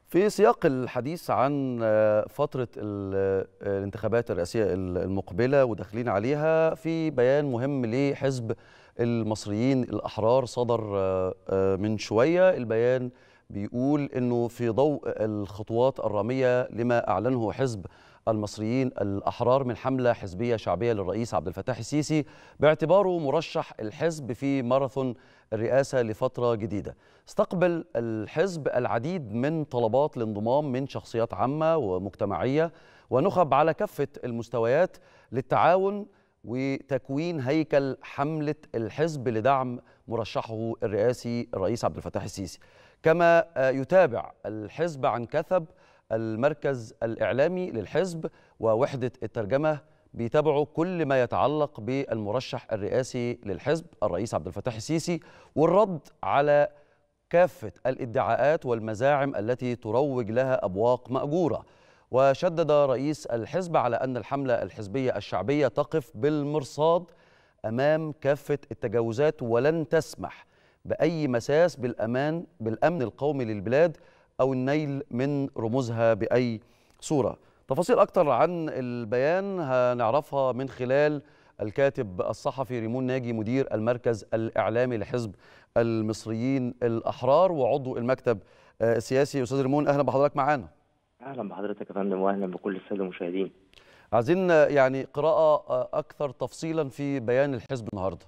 في سياق الحديث عن فترة الانتخابات الرئاسية المقبلة وداخلين عليها في بيان مهم لحزب المصريين الأحرار صدر من شوية البيان بيقول أنه في ضوء الخطوات الرامية لما أعلنه حزب المصريين الأحرار من حملة حزبية شعبية للرئيس عبد الفتاح السيسي باعتباره مرشح الحزب في ماراثون الرئاسة لفترة جديدة استقبل الحزب العديد من طلبات الانضمام من شخصيات عامة ومجتمعية ونخب على كافة المستويات للتعاون وتكوين هيكل حملة الحزب لدعم مرشحه الرئاسي الرئيس عبد الفتاح السيسي كما يتابع الحزب عن كثب المركز الإعلامي للحزب ووحدة الترجمة بيتابعوا كل ما يتعلق بالمرشح الرئاسي للحزب الرئيس عبد الفتاح السيسي والرد على كافة الادعاءات والمزاعم التي تروج لها أبواق مأجورة وشدد رئيس الحزب على أن الحملة الحزبية الشعبية تقف بالمرصاد أمام كافة التجاوزات ولن تسمح بأي مساس بالأمان بالأمن القومي للبلاد أو النيل من رموزها بأي صورة تفاصيل أكتر عن البيان هنعرفها من خلال الكاتب الصحفي ريمون ناجي مدير المركز الإعلامي لحزب المصريين الأحرار وعضو المكتب السياسي أستاذ ريمون أهلا بحضرتك معانا أهلا بحضرتك يا فندم وأهلا بكل السادة المشاهدين عايزين يعني قراءة أكثر تفصيلا في بيان الحزب النهارده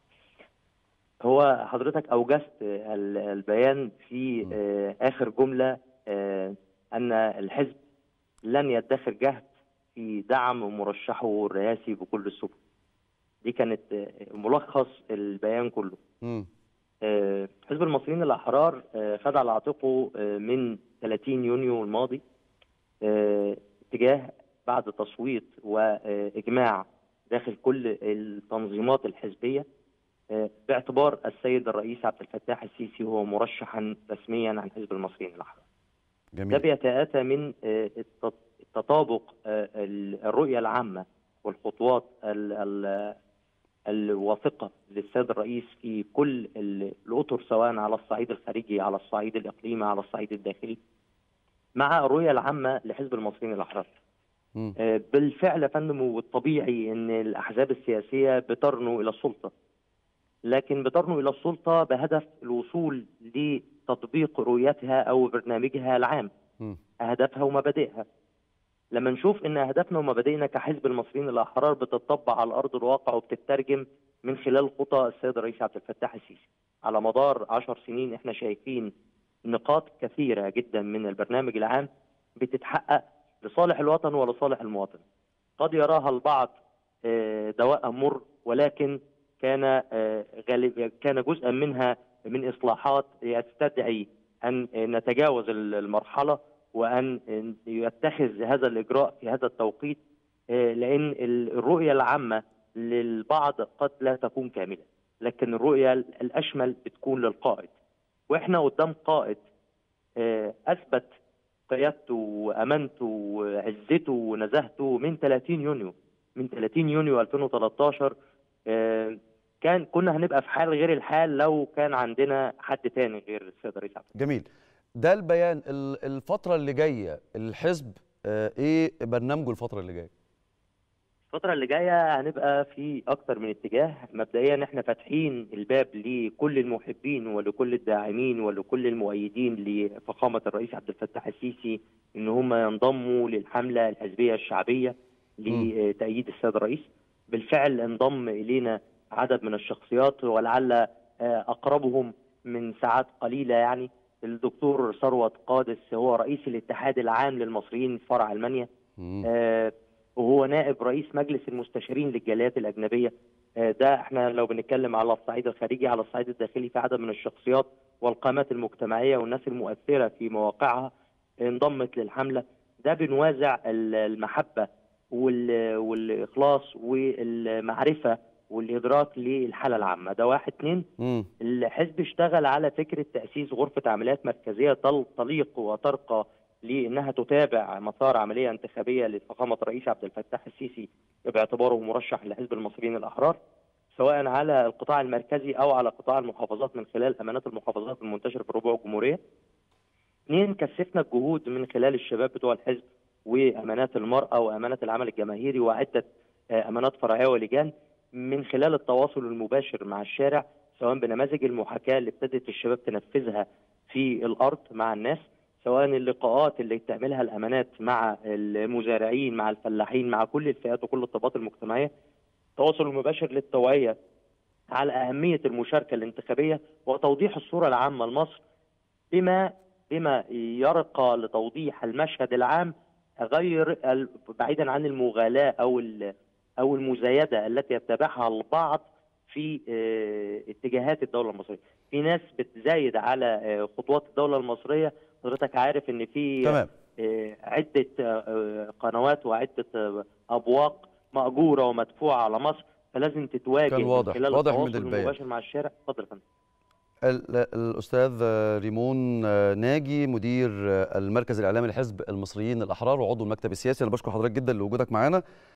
هو حضرتك اوجزت البيان في اخر جمله ان الحزب لن يدخر جهد في دعم مرشحه الرئاسي بكل السبل دي كانت ملخص البيان كله مم. حزب المصريين الاحرار خد على عاتقه من 30 يونيو الماضي اتجاه بعد تصويت واجماع داخل كل التنظيمات الحزبيه باعتبار السيد الرئيس عبد الفتاح السيسي هو مرشحا رسميا عن حزب المصريين الاحرار. جميل. ده بيتاتى من التطابق الرؤيه العامه والخطوات الواثقه للسيد الرئيس في كل الاطر سواء على الصعيد الخارجي على الصعيد الاقليمي على الصعيد الداخلي مع الرؤيه العامه لحزب المصريين الاحرار. مم. بالفعل يا فندم والطبيعي ان الاحزاب السياسيه بترنو الى السلطه لكن بترنو الى السلطه بهدف الوصول لتطبيق رؤيتها او برنامجها العام م. اهدافها ومبادئها لما نشوف ان اهدافنا ومبادئنا كحزب المصريين الاحرار بتطبق على ارض الواقع وبتترجم من خلال خطى السيد الرئيس عبد الفتاح السيسي على مدار عشر سنين احنا شايفين نقاط كثيره جدا من البرنامج العام بتتحقق لصالح الوطن ولصالح المواطن قد يراها البعض دواء مر ولكن كان غالب كان جزءا منها من اصلاحات يستدعي ان نتجاوز المرحله وان يتخذ هذا الاجراء في هذا التوقيت لان الرؤيه العامه للبعض قد لا تكون كامله لكن الرؤيه الاشمل بتكون للقائد واحنا قدام قائد اثبت قيادته وامانته وعزته ونزاهته من 30 يونيو من 30 يونيو 2013 كان كنا هنبقى في حال غير الحال لو كان عندنا حد تاني غير السيد الرئيس عبد جميل ده البيان الفترة اللي جاية الحزب ايه برنامجه الفترة اللي جاية؟ الفترة اللي جاية هنبقى في أكتر من اتجاه مبدئيا احنا فاتحين الباب لكل المحبين ولكل الداعمين ولكل المؤيدين لفخامة الرئيس عبد الفتاح السيسي إن هم ينضموا للحملة الحزبية الشعبية لتأييد السيد الرئيس بالفعل انضم إلينا عدد من الشخصيات ولعل اقربهم من ساعات قليله يعني الدكتور ثروت قادس هو رئيس الاتحاد العام للمصريين في فرع المانيا آه وهو نائب رئيس مجلس المستشارين للجاليات الاجنبيه آه ده احنا لو بنتكلم على الصعيد الخارجي على الصعيد الداخلي في عدد من الشخصيات والقامات المجتمعيه والناس المؤثره في مواقعها انضمت للحمله ده بنوازع المحبه والاخلاص والمعرفه والادراك للحاله العامه ده واحد اثنين الحزب اشتغل على فكره تاسيس غرفه عمليات مركزيه تليق وترقى لانها تتابع مسار عمليه انتخابيه لفخامه الرئيس عبد الفتاح السيسي باعتباره مرشح لحزب المصريين الاحرار سواء على القطاع المركزي او على قطاع المحافظات من خلال امانات المحافظات المنتشره في ربوع الجمهوريه. اثنين كثفنا الجهود من خلال الشباب بتوع الحزب وامانات المراه وامانات العمل الجماهيري وعده آه، امانات فرعيه ولجان من خلال التواصل المباشر مع الشارع سواء بنماذج المحاكاه اللي ابتدت الشباب تنفذها في الارض مع الناس سواء اللقاءات اللي بتعملها الامانات مع المزارعين مع الفلاحين مع كل الفئات وكل الطبقات المجتمعيه التواصل المباشر للتوعيه على اهميه المشاركه الانتخابيه وتوضيح الصوره العامه لمصر بما بما يرقى لتوضيح المشهد العام غير ال- بعيدا عن المغالاه او ال- او المزايده التي يتبعها البعض في آه، اتجاهات الدوله المصريه. في ناس بتزايد على آه، خطوات الدوله المصريه حضرتك عارف ان في تمام آه، عده آه، قنوات وعده آه، ابواق ماجوره ومدفوعه على مصر فلازم تتواجه كان من واضح- خلال واضح من التواصل البيان. المباشر مع الشارع اتفضل يا فندم ال- الأستاذ ريمون ناجي مدير المركز الإعلامي لحزب المصريين الأحرار وعضو المكتب السياسي أنا بشكر حضرتك جدا لوجودك معنا